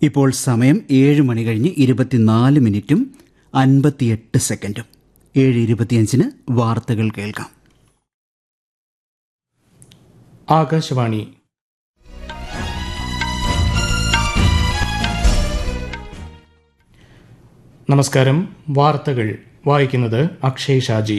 ഇപ്പോൾ സമയം ഏഴ് മണി കഴിഞ്ഞ് ഇരുപത്തിനാല് മിനിറ്റും അൻപത്തിയെട്ട് സെക്കൻഡും ഏഴ് ഇരുപത്തിയഞ്ചിന് വാർത്തകൾ കേൾക്കാം ആകാശവാണി നമസ്കാരം വാർത്തകൾ വായിക്കുന്നത് അക്ഷയ് ഷാജി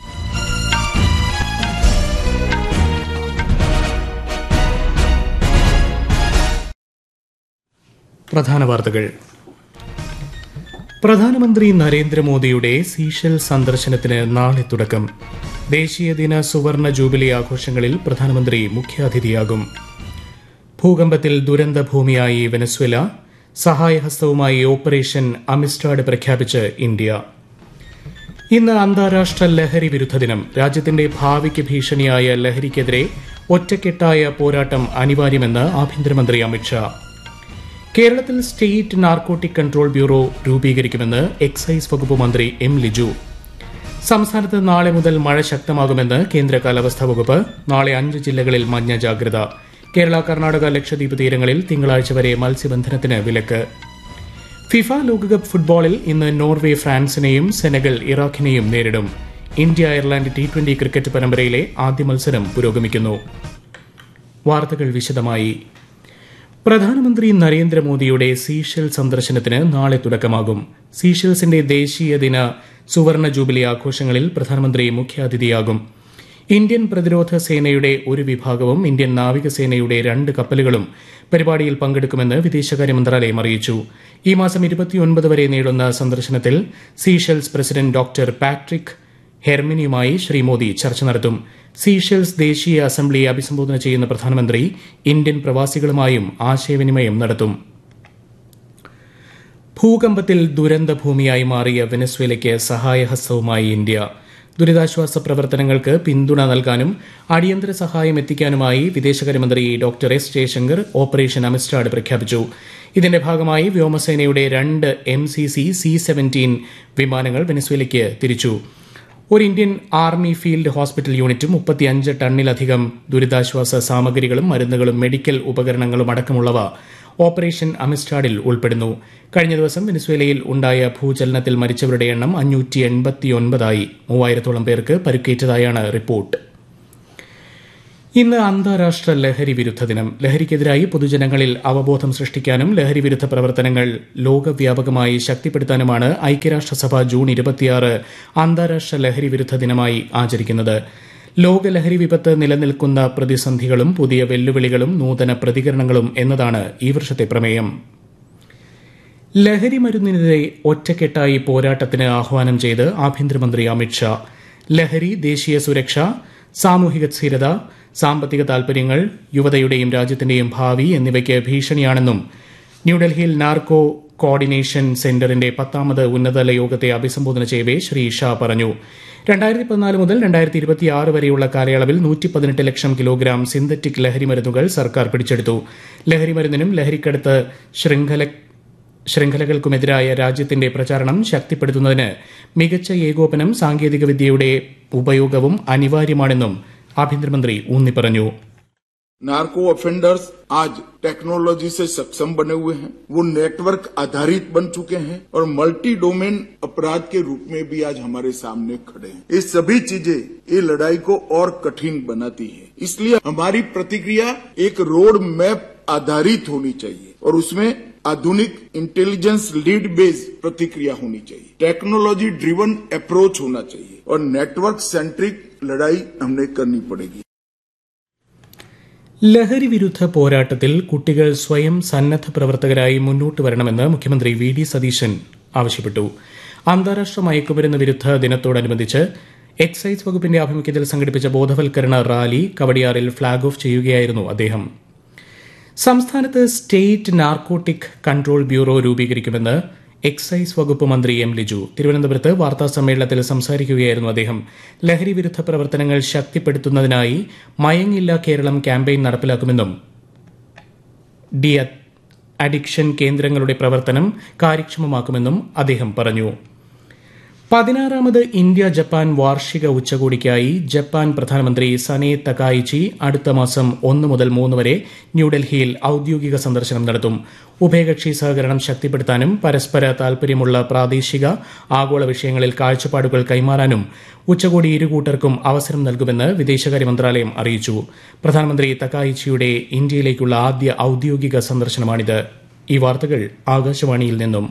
പ്രധാന വാർത്തകൾ പ്രധാനമന്ത്രി നരേന്ദ്രമോദിയുടെ സീഷൽ സന്ദർശനത്തിന് നാളെ തുടക്കം ദേശീയ ദിന സുവർണ ജൂബിലി ആഘോഷങ്ങളിൽ പ്രധാനമന്ത്രി മുഖ്യാതിഥിയാകും ഭൂകമ്പത്തിൽ ദുരന്ത ഭൂമിയായി വെനസ്വേല സഹായഹസ്തവുമായി ഓപ്പറേഷൻ അമിസ്റ്റാഡ് പ്രഖ്യാപിച്ച് ഇന്ത്യ ഇന്ന് അന്താരാഷ്ട്ര ലഹരി വിരുദ്ധ ദിനം രാജ്യത്തിന്റെ ഭാവിക്ക് ഭീഷണിയായ ലഹരിക്കെതിരെ ഒറ്റക്കെട്ടായ പോരാട്ടം അനിവാര്യമെന്ന് ആഭ്യന്തരമന്ത്രി അമിത്ഷാ കേരളത്തിൽ സ്റ്റേറ്റ് നാർക്കോട്ടിക് കൺട്രോൾ ബ്യൂറോ രൂപീകരിക്കുമെന്ന് എക്സൈസ് വകുപ്പ് മന്ത്രി എം ലിജു സംസ്ഥാനത്ത് നാളെ മുതൽ മഴ ശക്തമാകുമെന്ന് കേന്ദ്ര കാലാവസ്ഥാ വകുപ്പ് നാളെ അഞ്ച് ജില്ലകളിൽ മഞ്ഞ ജാഗ്രത കേരള കർണാടക ലക്ഷദ്വീപ് തീരങ്ങളിൽ തിങ്കളാഴ്ച വരെ മത്സ്യബന്ധനത്തിന് വിലക്ക് ഫിഫ ലോകകപ്പ് ഫുട്ബോളിൽ ഇന്ന് നോർവേ ഫ്രാൻസിനെയും സെനഗൽ ഇറാഖിനെയും നേരിടും India Ireland T twenty cricket പരമ്പരയിലെ ആദ്യ മത്സരം പുരോഗമിക്കുന്നു വാർത്തകൾ വിശദമായി പ്രധാനമന്ത്രി നരേന്ദ്രമോദിയുടെ സീഷൽ സന്ദർശനത്തിന് നാളെ തുടക്കമാകും സീഷൽസിന്റെ ദേശീയ ദിന സുവർണ ജൂബിലി ആഘോഷങ്ങളിൽ പ്രധാനമന്ത്രി മുഖ്യാതിഥിയാകും ഇന്ത്യൻ പ്രതിരോധ സേനയുടെ ഒരു വിഭാഗവും ഇന്ത്യൻ നാവികസേനയുടെ രണ്ട് കപ്പലുകളും പരിപാടിയിൽ പങ്കെടുക്കുമെന്ന് വിദേശകാര്യ മന്ത്രാലയം അറിയിച്ചു ഈ മാസം ഇരുപത്തിയൊൻപത് വരെ നീളുന്ന സന്ദർശനത്തിൽ സീഷെൽസ് പ്രസിഡന്റ് ഡോക്ടർ പാട്രിക് ഹെർമിനിയുമായി ശ്രീ മോദി ചർച്ച നടത്തും സീഷെൽസ് ദേശീയ അസംബ്ലിയെ അഭിസംബോധന ചെയ്യുന്ന പ്രധാനമന്ത്രി ഇന്ത്യൻ പ്രവാസികളുമായും ആശയവിനിമയം നടത്തും ഭൂകമ്പത്തിൽ ദുരന്ത ഭൂമിയായി മാറിയ വെനസ്വേലയ്ക്ക് സഹായഹസ്തവുമായി ഇന്ത്യ ദുരിതാശ്വാസ പ്രവർത്തനങ്ങൾക്ക് പിന്തുണ നൽകാനും അടിയന്തര സഹായം എത്തിക്കാനുമായി വിദേശകാര്യമന്ത്രി doctor S Jaishankar operation Amistad പ്രഖ്യാപിച്ചു ഇതിന്റെ ഭാഗമായി വ്യോമസേനയുടെ രണ്ട് M C C C seventeen വിമാനങ്ങൾ വെനസ്വേലയ്ക്ക് തിരിച്ചു ഒരു ഇന്ത്യൻ ആർമി ഫീൽഡ് ഹോസ്പിറ്റൽ യൂണിറ്റും മുപ്പത്തിയഞ്ച് ടണ്ണിലധികം ദുരിതാശ്വാസ സാമഗ്രികളും മരുന്നുകളും മെഡിക്കൽ ഉപകരണങ്ങളും അടക്കമുള്ളവ ഓപ്പറേഷൻ അമിസ്റ്റാഡിൽ ഉൾപ്പെടുന്നു കഴിഞ്ഞ ദിവസം വെനിസ്വേലയിൽ ഉണ്ടായ ഭൂചലനത്തിൽ മരിച്ചവരുടെ എണ്ണം അഞ്ഞൂറ്റി എൺപത്തിയൊൻപതായി മൂവായിരത്തോളം പേർക്ക് പരുക്കേറ്റതായാണ് റിപ്പോർട്ട് ഇന്ന് അന്താരാഷ്ട്ര ലഹരി വിരുദ്ധ ദിനം ലഹരിക്കെതിരായി പൊതുജനങ്ങളിൽ അവബോധം സൃഷ്ടിക്കാനും ലഹരി വിരുദ്ധ പ്രവർത്തനങ്ങൾ ലോകവ്യാപകമായി ശക്തിപ്പെടുത്താനുമാണ് ഐക്യരാഷ്ട്രസഭ ജൂൺ ഇരുപത്തിയാറ് അന്താരാഷ്ട്ര ലഹരി വിരുദ്ധ ദിനമായി ആചരിക്കുന്നത് ലോക ലഹരി വിപത്ത് നിലനിൽക്കുന്ന പ്രതിസന്ധികളും പുതിയ വെല്ലുവിളികളും നൂതന പ്രതികരണങ്ങളും എന്നതാണ് ഈ വർഷത്തെ പ്രമേയം ലഹരി മരുന്നിനെതിരെ ഒറ്റക്കെട്ടായി പോരാട്ടത്തിന് ആഹ്വാനം ചെയ്ത് ആഭ്യന്തരമന്ത്രി അമിത്ഷാ ലഹരി ദേശീയ സുരക്ഷ സാമൂഹിക സ്ഥിരത സാമ്പത്തിക താൽപര്യങ്ങൾ യുവതയുടെയും രാജ്യത്തിന്റെയും ഭാവി എന്നിവയ്ക്ക് ഭീഷണിയാണെന്നും ന്യൂഡൽഹിയിൽ നാർക്കോ കോർഡിനേഷൻ സെന്ററിന്റെ പത്താമത് ഉന്നതതല യോഗത്തെ അഭിസംബോധന ചെയ്യവേ ശ്രീ ഷാ പറഞ്ഞു രണ്ടായിരത്തി പതിനാല് മുതൽ രണ്ടായിരത്തി ഇരുപത്തിയാറ് വരെയുള്ള കാലയളവിൽ നൂറ്റി പതിനെട്ട് ലക്ഷം കിലോഗ്രാം സിന്തറ്റിക് ലഹരി മരുന്നുകൾ സർക്കാർ പിടിച്ചെടുത്തു ലഹരി മരുന്നിനും ലഹരിക്കടുത്ത് ശൃംഖല ശൃംഖലകൾക്കുമെതിരായ രാജ്യത്തിന്റെ പ്രചാരണം ശക്തിപ്പെടുത്തുന്നതിന് മികച്ച ഏകോപനം സാങ്കേതികവിദ്യയുടെ ഉപയോഗവും അനിവാര്യമാണെന്നും ആഭ്യന്തരമന്ത്രി ഊന്നി പറഞ്ഞു नार्को ऑफेंडर्स आज टेक्नोलॉजी से सक्षम बने हुए हैं वो नेटवर्क आधारित बन चुके हैं और मल्टी डोमेन अपराध के रूप में भी आज हमारे सामने खड़े हैं ये सभी चीजें ये लड़ाई को और कठिन बनाती है इसलिए हमारी प्रतिक्रिया एक रोड मैप आधारित होनी चाहिए और उसमें आधुनिक इंटेलिजेंस लीड बेस्ड प्रतिक्रिया होनी चाहिए टेक्नोलॉजी ड्रिवन अप्रोच होना चाहिए और नेटवर्क सेंट्रिक लड़ाई हमने करनी पड़ेगी ലഹരി വിരുദ്ധ പോരാട്ടത്തിൽ കുട്ടികൾ സ്വയം സന്നദ്ധ പ്രവർത്തകരായി മുന്നോട്ട് വരണമെന്ന് മുഖ്യമന്ത്രി വി ഡി സതീശൻ ആവശ്യപ്പെട്ടു അന്താരാഷ്ട്ര മയക്കുമരുന്ന് വിരുദ്ധ ദിനത്തോടനുബന്ധിച്ച് എക്സൈസ് വകുപ്പിന്റെ ആഭിമുഖ്യത്തിൽ സംഘടിപ്പിച്ച ബോധവൽക്കരണ റാലി കവടിയാറിൽ ഫ്ളാഗ് ഓഫ് ചെയ്യുകയായിരുന്നു അദ്ദേഹം സംസ്ഥാനത്ത് സ്റ്റേറ്റ് നാർക്കോട്ടിക് കൺട്രോൾ ബ്യൂറോ രൂപീകരിക്കുമെന്ന് എക്സൈസ് വകുപ്പ് മന്ത്രി എം ലിജു തിരുവനന്തപുരത്ത് വാർത്താ സമ്മേളനത്തിൽ സംസാരിക്കുകയായിരുന്നു അദ്ദേഹം ലഹരി വിരുദ്ധ പ്രവർത്തനങ്ങൾ ശക്തിപ്പെടുത്തുന്നതിനായി മയങ്ങില്ല കേരളം ക്യാമ്പയിൻ നടപ്പിലാക്കുമെന്നും ഡി അഡിക്ഷൻ കേന്ദ്രങ്ങളുടെ പ്രവർത്തനം കാര്യക്ഷമമാക്കുമെന്നും അദ്ദേഹം പറഞ്ഞു പതിനാറാമത് ഇന്ത്യ ജപ്പാൻ വാർഷിക ഉച്ചകോടിക്കായി ജപ്പാൻ പ്രധാനമന്ത്രി സനെ തകായിച്ചി അടുത്ത മാസം ഒന്ന് മുതൽ മൂന്ന് വരെ ന്യൂഡൽഹിയിൽ ഔദ്യോഗിക സന്ദർശനം നടത്തും ഉഭയകക്ഷി സഹകരണം ശക്തിപ്പെടുത്താനും പരസ്പര താൽപര്യമുള്ള പ്രാദേശിക ആഗോള വിഷയങ്ങളിൽ കാഴ്ചപ്പാടുകൾ കൈമാറാനും ഉച്ചകോടി ഇരുകൂട്ടർക്കും അവസരം നൽകുമെന്ന് വിദേശകാര്യ മന്ത്രാലയം അറിയിച്ചു പ്രധാനമന്ത്രി തകായിച്ചിയുടെ ഇന്ത്യയിലേക്കുള്ള ആദ്യ ഔദ്യോഗിക സന്ദർശനമാണിത് ഈ വാർത്തകൾ ആകാശവാണിയിൽ നിന്നും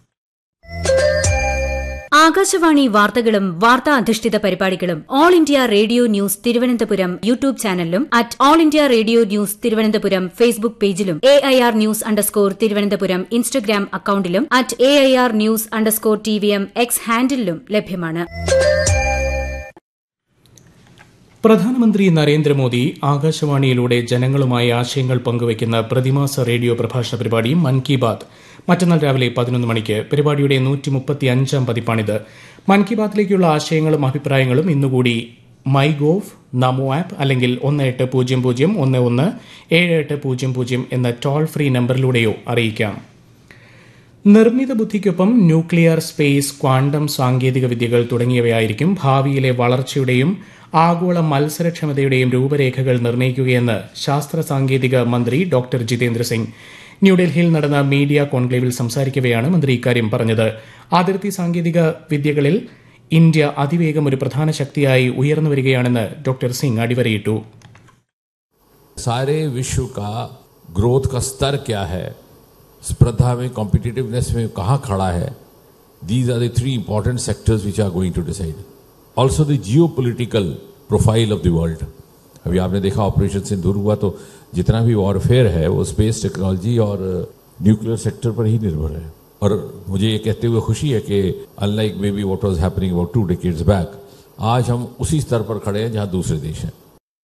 ആകാശവാണി വാർത്തകളും വാർത്താ അധിഷ്ഠിത പരിപാടികളും all India radio news Thiruvananthapuram YouTube ചാനലിലും at all India radio news Thiruvananthapuram Facebook പേജിലും A I R news underscore Thiruvananthapuram Instagram അക്കൌണ്ടിലും at A I R news underscore T V M X ഹാൻഡിലും ലഭ്യമാണ് പ്രധാനമന്ത്രി നരേന്ദ്രമോദി ആകാശവാണിയിലൂടെ ജനങ്ങളുമായി ആശയങ്ങൾ പങ്കുവയ്ക്കുന്ന പ്രതിമാസ റേഡിയോ പ്രഭാഷണ പരിപാടി മൻ കി ബാത് മറ്റന്നാൾ രാവിലെ പതിനൊന്ന് മണിക്ക് പരിപാടിയുടെ നൂറ്റി മുപ്പത്തി അഞ്ചാം പതിപ്പാണിത് മൻ കി ബാത്തിലേക്കുള്ള ആശയങ്ങളും അഭിപ്രായങ്ങളും ഇന്നുകൂടി മൈ ഗോവ് നമോ ആപ്പ് അല്ലെങ്കിൽ ഒന്ന് എട്ട് പൂജ്യം പൂജ്യം ഒന്ന് ഒന്ന് ഏഴ് എട്ട് പൂജ്യം പൂജ്യം എന്ന ടോൾ ഫ്രീ നമ്പറിലൂടെയോ അറിയിക്കാം നിർമ്മിത ബുദ്ധിക്കൊപ്പം ന്യൂക്ലിയർ സ്പേസ് ക്വാണ്ടം സാങ്കേതിക വിദ്യകൾ തുടങ്ങിയവയായിരിക്കും ഭാവിയിലെ വളർച്ചയുടെയും ആഗോള മത്സരക്ഷമതയുടെയും രൂപരേഖകൾ നിർണ്ണയിക്കുകയെന്ന് ശാസ്ത്ര സാങ്കേതിക മന്ത്രി ഡോക്ടർ ജിതേന്ദ്ര സിംഗ് ന്യൂഡൽഹിയിൽ നടന്ന മീഡിയ കോൺക്ലേവിൽ സംസാരിക്കവെയാണ് മന്ത്രി ഇക്കാര്യം പറഞ്ഞത് അതിർത്തി സാങ്കേതിക വിദ്യകളിൽ ഇന്ത്യ അതിവേഗം ഒരു പ്രധാന ശക്തിയായി ഉയർന്നുവരികയാണെന്ന് ഡോക്ടർ സിംഗ് അടിവരയിട്ടു सारे विश्व का ग्रोथ का स्तर क्या है स्पर्धा में कॉम्पिटिटिवनेस में कहाँ खड़ा है these are the three important sectors which are going to decide also the geopolitical profile of the world अभी आपने देखा ऑपरेशन सिंदूर हुआ तो जितना भी वॉरफेयर है वो स्पेस टेक्नोलॉजी और न्यूक्लियर सेक्टर पर ही निर्भर है और मुझे ये कहते हुए खुशी है कि unlike may be what was happening about two decades back आज हम उसी स्तर पर खड़े हैं जहाँ दूसरे देश हैं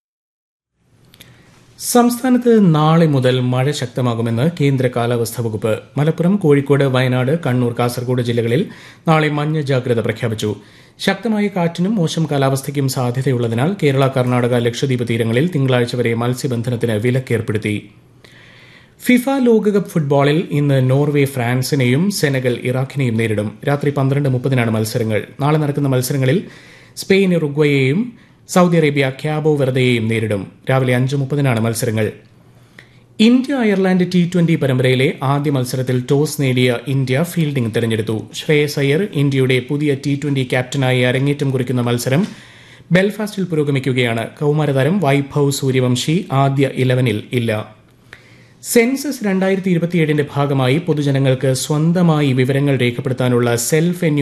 സംസ്ഥാനത്ത് നാളെ മുതൽ മഴ ശക്തമാകുമെന്ന് കേന്ദ്ര കാലാവസ്ഥാ വകുപ്പ് മലപ്പുറം കോഴിക്കോട് വയനാട് കണ്ണൂർ കാസർഗോഡ് ജില്ലകളിൽ നാളെ മഞ്ഞ ജാഗ്രത പ്രഖ്യാപിച്ചു ശക്തമായ കാറ്റിനും മോശം കാലാവസ്ഥയ്ക്കും സാധ്യതയുള്ളതിനാൽ കേരള കർണാടക ലക്ഷദ്വീപ് തീരങ്ങളിൽ തിങ്കളാഴ്ച വരെ മത്സ്യബന്ധനത്തിന് വിലക്കേർപ്പെടുത്തി ഫിഫ ലോകകപ്പ് ഫുട്ബോളിൽ ഇന്ന് നോർവേ ഫ്രാൻസിനെയും സെനഗൽ ഇറാഖിനെയും നേരിടും രാത്രി പന്ത്രണ്ട് മുപ്പതിനാണ് മത്സരങ്ങൾ നാളെ നടക്കുന്ന മത്സരങ്ങളിൽ സ്പെയിൻ ഉറുഗ്വയെയും സൗദി അറേബ്യ ക്യാബോ വെർദയെയും നേരിടും രാവിലെ അഞ്ച് മുപ്പതിനാണ് മത്സരങ്ങൾ ഇന്ത്യ അയർലാൻഡ് ടി ട്വന്റി പരമ്പരയിലെ ആദ്യ മത്സരത്തിൽ ടോസ് നേടിയ ഇന്ത്യ ഫീൽഡിംഗ് തെരഞ്ഞെടുത്തു ശ്രേയസ് അയ്യർ ഇന്ത്യയുടെ പുതിയ ടി ട്വന്റി ക്യാപ്റ്റനായി അരങ്ങേറ്റം കുറിക്കുന്ന മത്സരം ബെൽഫാസ്റ്റിൽ പുരോഗമിക്കുകയാണ് കൌമാരതാരം വൈഭവ് സൂര്യവംശി ആദ്യ ഇലവനിൽ ഇല്ല സെൻസസ് രണ്ടായിരത്തി ഇരുപത്തിയേഴിന്റെ ഭാഗമായി പൊതുജനങ്ങൾക്ക് സ്വന്തമായി വിവരങ്ങൾ രേഖപ്പെടുത്താനുള്ള സെൽഫ്